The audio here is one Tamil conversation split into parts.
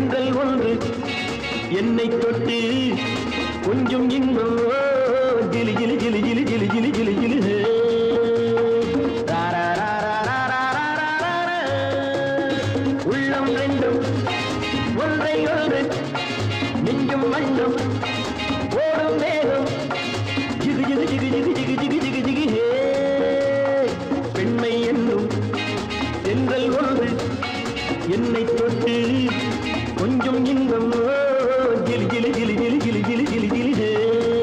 தென்றல் ஒன்று என்னை தொட்டு கொஞ்சம் இன்னும் ஜிலி ஜிலி ஜிலி ஜிலி ஜிலி ஜிலி ஜிலி ஜிலி ஹே. ராராராராராராராராரா. உள்ளம் ரெண்டும் ஒன்றை ஒன்று நெஞ்சும் மண்ணும் ஓடும் வேகம் ஜிகு ஜிகு ஜிகு ஜிகு ஜிகு ஜிகு ஜிகு ஜிகு ஹே பெண்மை என்னும் தென்றல் ஒன்று என்னை தொட்டு கொஞ்சம் இன்பம் ஓ, ஜிலி ஜிலி ஜிலி ஜிலி ஜிலி ஜிலி ஜிலி ஜிலி ஹே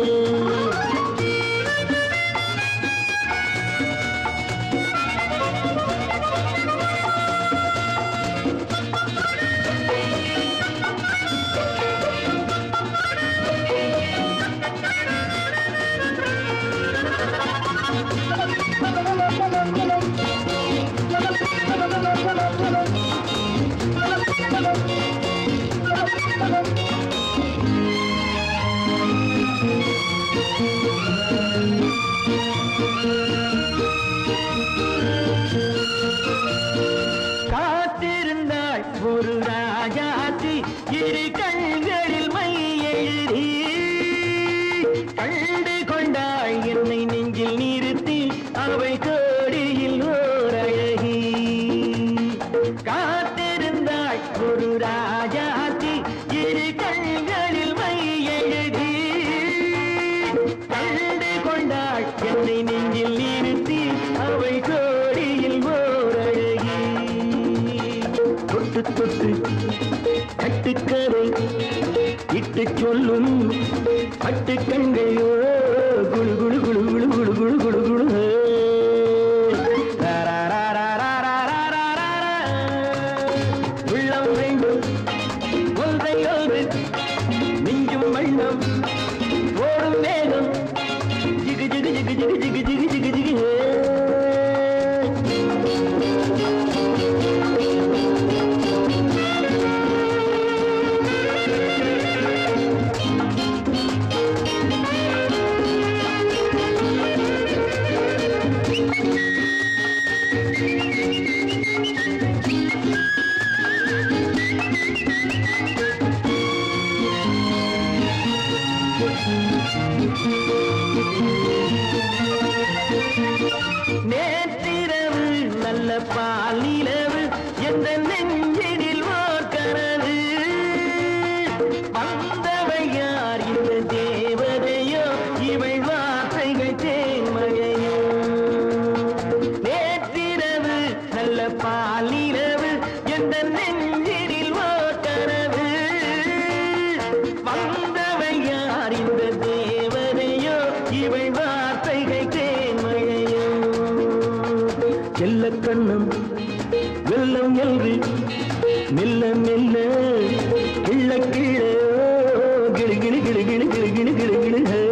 காத்திருந்தாள் ஒரு ராஜாத்தி இரு கண்களில் மை எழுதி கண்டு கொண்டாள் என்னை நெஞ்சில் நிறுத்தி அவை கோடியில் ஓர் அழகி காத்திருந்தாள் ஒரு ராஜாத்தி இரு கண்களில் மை எழுதி கண்டு கொண்டாள் என்னை நெஞ்சில் நிறுத்தி அவை கோடியில் ஓர் அழகி தொட்டு தொட்டு கட்டுக்கரை இட்டு சொல்லும் பட்டு கண்கையோ குழு குழு குழு குழு குழு குழு குழு குழு ஹே. ராராராராராராராராரா. உள்ளம் வேண்டும் ஒன்றை ஒன்று நெஞ்சும் வண்ணம் ஓடும் வேகம் ஜிகு ஜிகு ஜிகு ஜிகு ஜிகு ஜிகு ஜிகு ஜிகு ஹே. நேற்றிரவு நல்ல பாலிலவு எந்த நெஞ்சினில் ஓர் கனவு வந்தவள் யார் இந்த தேவதையோ இவள் வார்த்தைகள் தேன்மழையோ நேற்றிரவு நல்ல பாலிலவு எந்த நெஞ்சினில் ஓர் கனவு வந்தவள் யார் இந்த தேவதையோ இவள் வார்த்தைகள் தேன்மழையோ செல்ல கண்ணம் வெள்ளம் என்று மெல்ல மெல்ல கிள்ள கிள்ள கிளி கிளி கிளி கிளி கிளி கிளி கிளி கிளி ஹே.